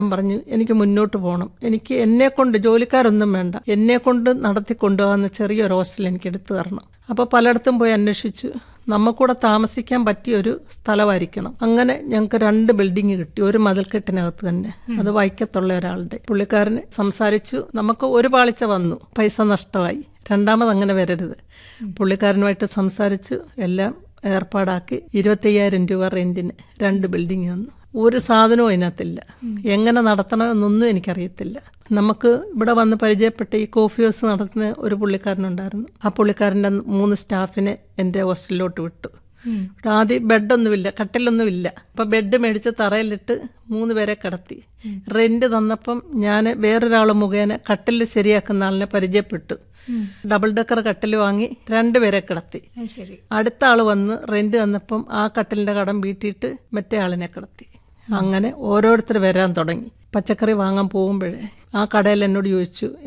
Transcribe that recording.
പറഞ്ഞു എനിക്ക് മുന്നോട്ട് പോകണം എനിക്ക് എന്നെ കൊണ്ട് ജോലിക്കാരൊന്നും വേണ്ട എന്നെ കൊണ്ട് നടത്തി കൊണ്ടുപോകാവുന്ന ചെറിയൊരു ഹോസ്റ്റൽ എനിക്ക് എടുത്തു തരണം അപ്പോൾ പലയിടത്തും പോയി അന്വേഷിച്ചു നമുക്കൂടെ താമസിക്കാൻ പറ്റിയ ഒരു സ്ഥലമായിരിക്കണം അങ്ങനെ ഞങ്ങൾക്ക് രണ്ട് ബിൽഡിംഗ് കിട്ടി ഒരു മതിൽക്കെട്ടിനകത്ത് തന്നെ അത് വൈക്കത്തുള്ള ഒരാളുടെ പുള്ളിക്കാരന് സംസാരിച്ചു നമുക്ക് ഒരു പാളിച്ച വന്നു പൈസ നഷ്ടമായി രണ്ടാമത് അങ്ങനെ വരരുത് പുള്ളിക്കാരനുമായിട്ട് സംസാരിച്ചു എല്ലാം ഏർപ്പാടാക്കി ഇരുപത്തയ്യായിരം രൂപ റെന്റിന് രണ്ട് ബിൽഡിംഗ് വന്നു ഒരു സാധനവും അതിനകത്തില്ല എങ്ങനെ നടത്തണമെന്നൊന്നും എനിക്കറിയത്തില്ല നമുക്ക് ഇവിടെ വന്ന് പരിചയപ്പെട്ട ഈ കോഫി ഹൗസ് നടത്തുന്ന ഒരു പുള്ളിക്കാരനുണ്ടായിരുന്നു ആ പുള്ളിക്കാരൻ്റെ മൂന്ന് സ്റ്റാഫിനെ എൻ്റെ ഹോസ്റ്റലിലോട്ട് വിട്ടു ഇവിടെ ആദ്യം ബെഡൊന്നുമില്ല കട്ടിലൊന്നുമില്ല അപ്പൊ ബെഡ് മേടിച്ച് തറയിലിട്ട് മൂന്ന് പേരെ കിടത്തി റെന്റ് തന്നപ്പം ഞാൻ വേറൊരാൾ മുഖേന കട്ടിൽ ശരിയാക്കുന്ന ആളിനെ പരിചയപ്പെട്ടു ഡബിൾ ഡെക്കർ കട്ടിൽ വാങ്ങി രണ്ടുപേരെ കിടത്തി അത് ശരി അടുത്ത ആൾ വന്ന് റെന്റ് തന്നപ്പം ആ കട്ടിലിന്റെ കടം വീട്ടിയിട്ട് മറ്റേ ആളിനെ കിടത്തി അങ്ങനെ ഓരോരുത്തർ വരാൻ തുടങ്ങി പച്ചക്കറി വാങ്ങാൻ പോകുമ്പോഴേ ആ കടയിൽ എന്നോട് ചോദിച്ചു